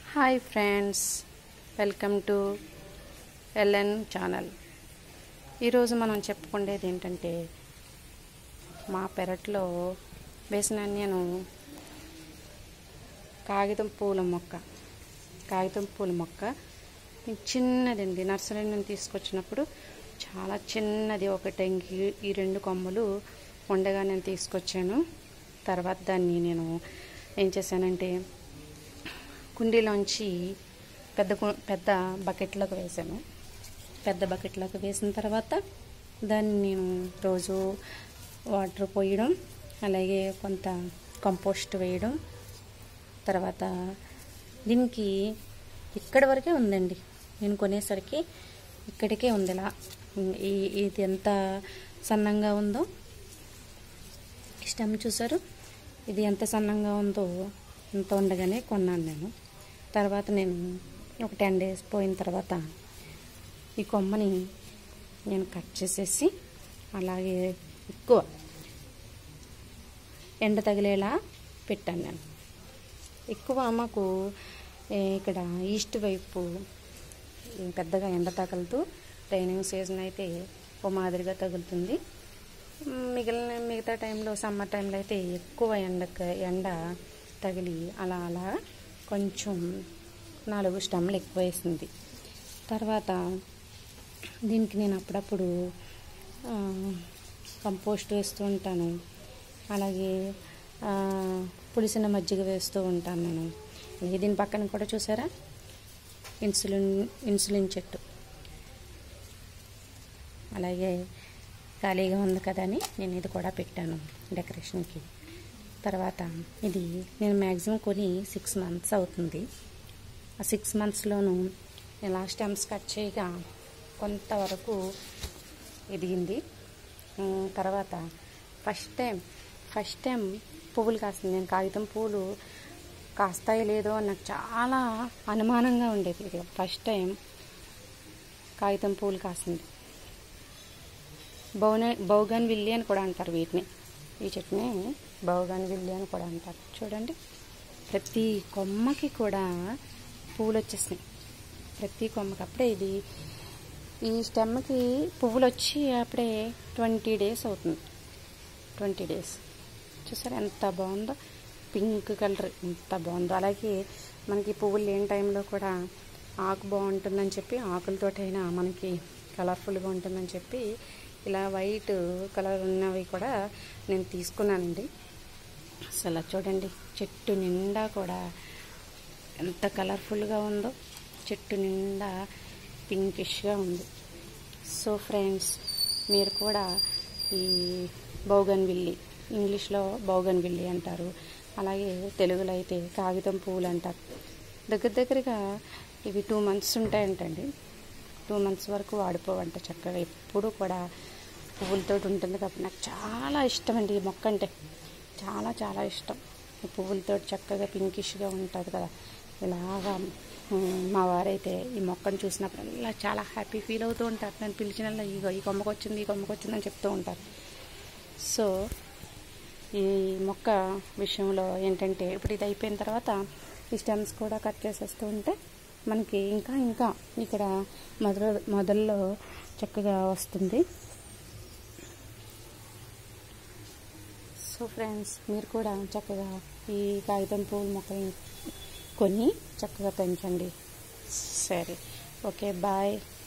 hi friends welcome to LN channel ఈరోజు మనం చెప్పుకునేది ఏంటంటే మా పెరట్లో వేసిన నేను కాగితం పూల మొక్క కాగితం పూల మొక్క చిన్నదండి నర్సరీ నుంచి తీసుకొచ్చినప్పుడు చాలా చిన్నది ఒకటి ఇంకి- ఈ రెండు కొమ్మలు ఉండగా నేను తీసుకొచ్చాను తర్వాత దాన్ని నేను ఏం చేశానంటే కుండీలోంచి పెద్ద కు- పెద్ద బకెట్లోకి వేసాను పెద్ద బకెట్లోకి వేసిన తర్వాత దాన్ని నేను రోజు వాటర్ పోయడం అలాగే కొంత కంపోస్ట్ వేయడం తర్వాత దీనికి ఇక్కడి వరకే ఉందండి నేను కొనేసరికి ఇక్కడికే ఉంది ఇలా ఈ ఇది ఎంత సన్నంగా ఉందో స్టెమ్ చూసారు ఇది ఎంత సన్నంగా ఉందో ఇంత ఉండగానే కొన్నాను నేను తర్వాత నేను ఒక టెన్ డేస్ పోయిన తర్వాత ఈ కొమ్మని నేను కట్ చేసేసి అలాగే ఎక్కువ ఎండ తగిలేలా పెట్టాను నేను ఎక్కువ మాకు ఏ, ఇక్కడ ఈస్ట్ వైపు ఏ, పెద్దగా ఎండ తగలదు రైనింగ్ సీజన్ అయితే ఓ మాదిరిగా తగులుతుంది మ్, మిగిలిన మిగతా టైంలో సమ్మర్ టైంలో అయితే ఎక్కువ ఎండ ఎండ తగిలి అలా అలా కొంచెం నాలుగు స్టెమ్లు ఎక్కువ వేసింది తర్వాత దీనికి నేను అప్పుడప్పుడు ఆ, కంపోస్ట్ వేస్తూ ఉంటాను అలాగే ఆ, పులిసిన మజ్జిగ వేస్తూ ఉంటాను నేను అలాగే దీని పక్కన కూడా చూసారా ఇన్సులిన్ ఇన్సులిన్ చెట్టు అలాగే ఖాళీగా ఉంది కదా అని నేను ఇది కూడా పెట్టాను డెకరేషన్కి తర్వాత ఇది నేను మ్యాక్సిమం కొని సిక్స్ మంత్స్ అవుతుంది ఆ సిక్స్ మంత్స్లోనూ ఇలా స్టెమ్స్ కట్ చేయగా కొంతవరకు ఎదిగింది ఉమ్, తర్వాత ఫస్ట్ టైం ఫస్ట్ టైం పువ్వులు కాస్తుంది నేను కాగితం పువ్వులు కాస్తాయో లేదో అని నాకు చాలా అనుమానంగా ఉండేది ఇది ఫస్ట్ టైం కాగితం పువ్వులు కాసింది బౌన బౌగన్ విల్లి అని కూడా అంటారు వీటిని ఈ చెట్టుని బౌగన్ విల్లి అని కూడా అంటారు చూడండి ప్రతి కొమ్మకి కూడా పువ్వులు వచ్చేసినాయి ప్రతి కొమ్మకి అప్పుడే ఇది ఈ స్టెమ్కి పువ్వులు వచ్చి అప్పుడే ట్వంటీ డేస్ అవుతుంది ట్వంటీ డేస్ చూసారా ఎంత బాగుందో పింక్ కలర్ ఎంత బాగుందో అలాగే మనకి పువ్వులు లేని టైంలో కూడా ఆకు బాగుంటుందని చెప్పి ఆకులతోటైనా మనకి కలర్ఫుల్గా ఉంటుందని చెప్పి ఇలా వైట్ కలర్ ఉన్నవి కూడా నేను తీసుకున్నానండి అసలు చూడండి చెట్టు నిండా కూడా ఎంత కలర్ఫుల్గా ఉందో చెట్టు నిండా పింకిష్గా ఉంది సో ఫ్రెండ్స్ మీరు కూడా ఈ బౌగన్ విల్లి ఇంగ్లీష్లో బౌగన్ విల్లి అంటారు అలాగే తెలుగులో అయితే కాగితం పువ్వులు అంటారు దగ్గర దగ్గరగా ఇవి టూ మంత్స్ ఉంటాయంటండి టూ మంత్స్ వరకు వాడిపోవంట చక్కగా ఎప్పుడు కూడా పువ్వులతో ఉంటుంది కాబట్టి నాకు చాలా ఇష్టం అండి ఈ మొక్క అంటే చాలా చాలా ఇష్టం ఈ పువ్వులతో చక్కగా పింకిష్గా ఉంటుంది కదా ఇలాగా ఉమ్, మా వారైతే ఈ మొక్కను చూసినప్పుడల్లా చాలా హ్యాపీ ఫీల్ అవుతూ ఉంటారు నేను పిలిచినల్లా ఇగో ఈ కొమ్మకు వచ్చింది ఈ కొమ్మకు వచ్చింది అని చెప్తూ ఉంటారు సో ఈ మొక్క విషయంలో ఏంటంటే ఇప్పుడు ఇది అయిపోయిన తర్వాత ఈ స్టెమ్స్ కూడా కట్ చేసేస్తూ ఉంటే మనకి ఇంకా ఇంకా ఇక్కడ మొదల మొదల్లో చక్కగా వస్తుంది సో ఫ్రెండ్స్ మీరు కూడా చక్కగా ఈ కాగితం పూల మొక్కల్ని కొని చక్కగా పెంచండి సరే ఓకే బాయ్